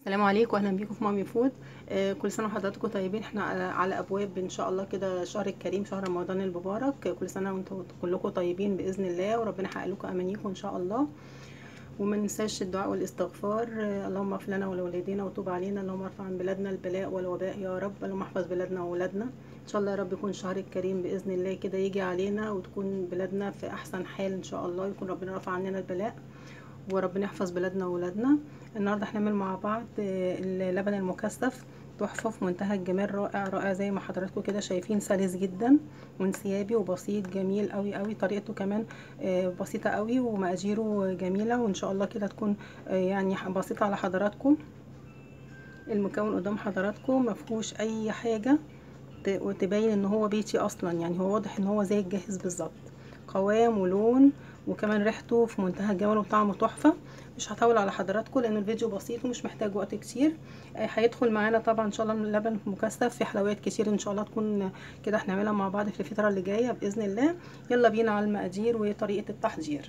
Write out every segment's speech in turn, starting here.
السلام عليكم واهلا بيكم في مامي فود آه كل سنه وحضراتكم طيبين احنا على, على ابواب ان شاء الله كده شهر الكريم شهر رمضان المبارك كل سنه وانتم كلكم طيبين باذن الله وربنا يحقق لكم امانيكم ان شاء الله وما ننساش الدعاء والاستغفار آه اللهم اغفر لنا ولوالدينا وتوب علينا اللهم ارفع عن بلادنا البلاء والوباء يا رب اللهم احفظ بلادنا واولادنا ان شاء الله يا رب يكون شهر الكريم باذن الله كده يجي علينا وتكون بلادنا في احسن حال ان شاء الله يكون ربنا رفع عننا البلاء وربنا يحفظ بلادنا واولادنا النهارده هنعمل مع بعض اللبن المكثف تحفه في منتهى الجمال رائع رائع زي ما حضراتكم كده شايفين سلس جدا وانسيابي وبسيط جميل قوي قوي طريقته كمان بسيطه قوي ومقاديره جميله وان شاء الله كده تكون يعني بسيطه على حضراتكم المكون قدام حضراتكم ما فيهوش اي حاجه وتبين ان هو بيتي اصلا يعني هو واضح ان هو زي الجاهز بالظبط قوام ولون وكمان ريحته في منتهى الجمال وطعمه تحفه مش هطول على حضراتكم لان الفيديو بسيط ومش محتاج وقت كتير هيدخل معانا طبعا ان شاء الله اللبن مكثف في حلويات كتير ان شاء الله تكون كده هنعملها مع بعض في الفتره اللي جايه باذن الله يلا بينا على المقادير وطريقه التحضير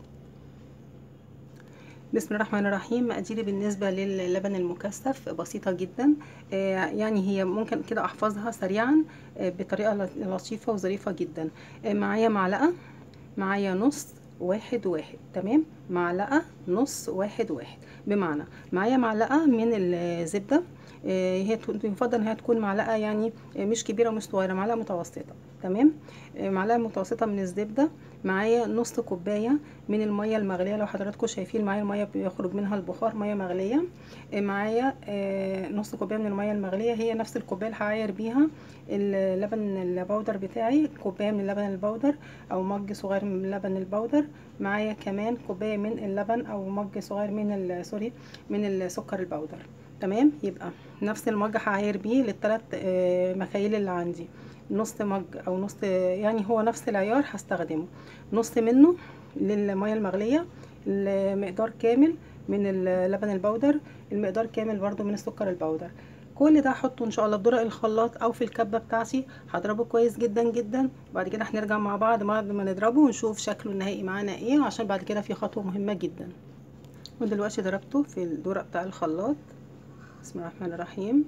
بسم الله الرحمن الرحيم مقاديري بالنسبة للبن المكثف بسيطة جدا يعني هي ممكن كده احفظها سريعا بطريقة لطيفة وظريفة جدا معايا معلقة معايا نص واحد واحد تمام معلقة نص واحد واحد بمعنى معايا معلقة من الزبدة هي يفضل انها تكون معلقة يعني مش كبيرة ومش صغيرة معلقة متوسطة تمام معلقة متوسطة من الزبدة معايا نص كوباية من المية المغلية لو حضراتكم شايفين معايا المية بيخرج منها البخار مية مغلية معايا نص كوباية من المية المغلية هي نفس الكوباية اللي هعاير بيها اللبن البودر بتاعي كوباية من اللبن البودر او مج صغير من اللبن البودر معايا كمان كوباية من اللبن او مج صغير من سوري من السكر البودر تمام يبقى نفس المج هعاير بيه للثلاث مكاييل اللي عندي نص مج او نص يعني هو نفس العيار هستخدمه نص منه للميه المغليه المقدار كامل من اللبن البودر المقدار كامل برضو من السكر البودر كل ده هحطه ان شاء الله في درق الخلاط او في الكبه بتاعتي هضربه كويس جدا جدا وبعد كده هنرجع مع بعض بعد ما نضربه ونشوف شكله النهائي معانا ايه عشان بعد كده في خطوه مهمه جدا ودلوقتي ضربته في الدرق بتاع الخلاط بسم الله الرحمن الرحيم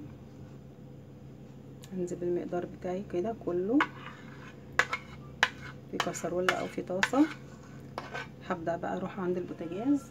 هنزل بالمقدار بتاعي كده كله في كسرولة او في طاسة هبدأ بقى اروح عند البوتاجاز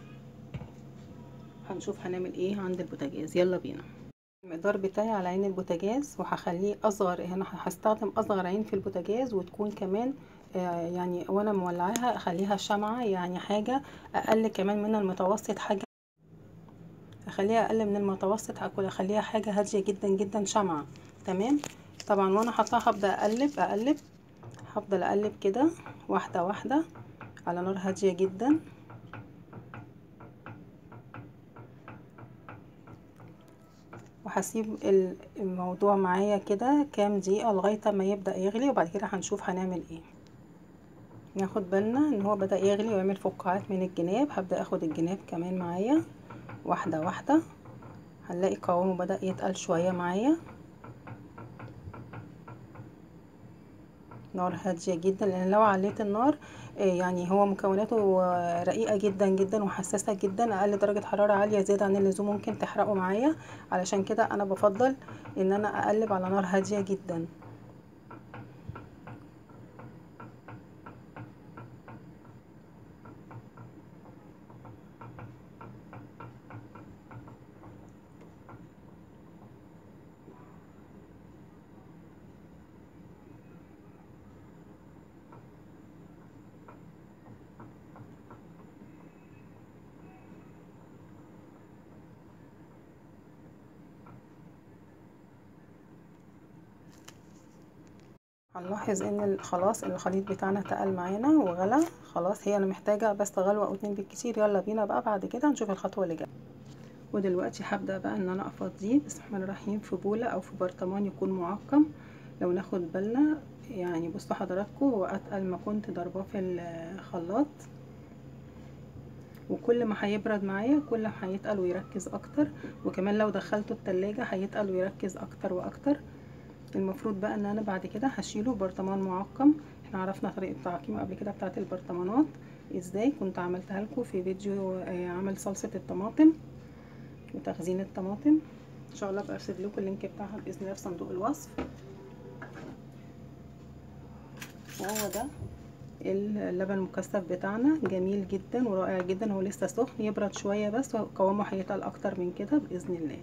هنشوف هنعمل ايه عند البوتاجاز يلا بينا المقدار بتاعي على عين البوتاجاز وهخليه اصغر هنا هستخدم اصغر عين في البوتاجاز وتكون كمان آه يعني وانا مولعاها اخليها شمعة يعني حاجة اقل كمان من المتوسط حاجة اخليها اقل من المتوسط هاكل اخليها حاجة هادية جدا جدا شمعة تمام طبعا وانا حطاها هبدا اقلب اقلب هفضل اقلب كده واحده واحده على نار هاديه جدا وهسيب الموضوع معايا كده كام دقيقه لغايه ما يبدا يغلي وبعد كده هنشوف هنعمل ايه ناخد بالنا ان هو بدا يغلي ويعمل فقاعات من الجناب هبدا اخد الجناب كمان معايا واحده واحده هنلاقي قوامه بدا يتقل شويه معايا نار هادية جدا لان لو عليت النار يعني هو مكوناته رقيقة جدا جدا وحساسة جدا اقل درجة حرارة عالية زيادة عن اللزوم ممكن تحرقه معايا علشان كده انا بفضل ان انا اقلب على نار هادية جدا هنلاحظ ان خلاص الخليط بتاعنا تقل معانا وغلى خلاص هي انا محتاجه بس غلوه او اتنين بالكتير يلا بينا بقى بعد كده نشوف الخطوه اللي جايه ودلوقتي هبدا بقى ان انا افضيه بسم الله الرحمن الرحيم في بوله او في برطمان يكون معقم لو ناخد بالنا يعني بصوا حضراتكم هو اتقل ما كنت ضرباه في الخلاط وكل ما هيبرد معايا كل ما هيتقل ويركز اكتر وكمان لو دخلته التلاجة هيتقل ويركز اكتر واكتر المفروض بقى ان انا بعد كده هشيله برطمان معقم احنا عرفنا طريقه تعقيمه قبل كده بتاعه البرطمانات ازاي كنت عملتها لكم في فيديو عمل صلصه الطماطم لتخزين الطماطم ان شاء الله برسل لكم اللينك بتاعها باذن الله في صندوق الوصف وهو ده اللبن المكثف بتاعنا جميل جدا ورائع جدا هو لسه سخن يبرد شويه بس وقوامه هيتقل اكتر من كده باذن الله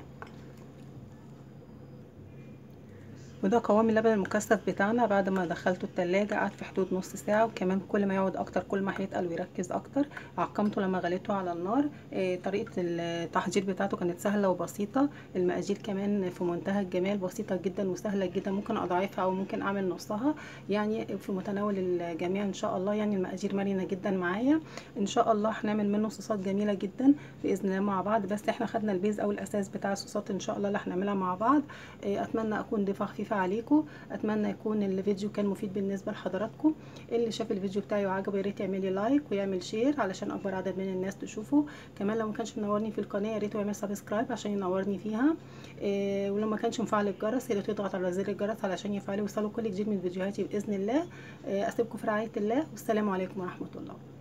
وده قوام اللبن المكثف بتاعنا بعد ما دخلته التلاجة قعد في حدود نص ساعة وكمان كل ما يقعد اكتر كل ما هيتقل ويركز اكتر عقمته لما غليته على النار إيه طريقة التحضير بتاعته كانت سهلة وبسيطة المقادير كمان في منتهى الجمال بسيطة جدا وسهلة جدا ممكن اضاعفها او ممكن اعمل نصها يعني في متناول الجميع ان شاء الله يعني المقادير مرنة جدا معايا ان شاء الله هنعمل منه صوصات جميلة جدا باذن الله مع بعض بس احنا خدنا البيز او الاساس بتاع الصوصات ان شاء الله اللي هنعملها مع بعض إيه اتمنى اكون ضيفة خفيفة عليكم اتمنى يكون الفيديو كان مفيد بالنسبه لحضراتكم اللي شاف الفيديو بتاعي وعجبه يا ريت يعمل لي لايك ويعمل شير علشان اكبر عدد من الناس تشوفه كمان لو ما كانش منورني في القناه يا ريت يعمل سبسكرايب عشان ينورني فيها إيه ولو ما كانش مفعل الجرس يا ريت يضغط على زر الجرس علشان يفعله ويوصلوا كل جديد من فيديوهاتي باذن الله إيه اسيبكم في رعايه الله والسلام عليكم ورحمه الله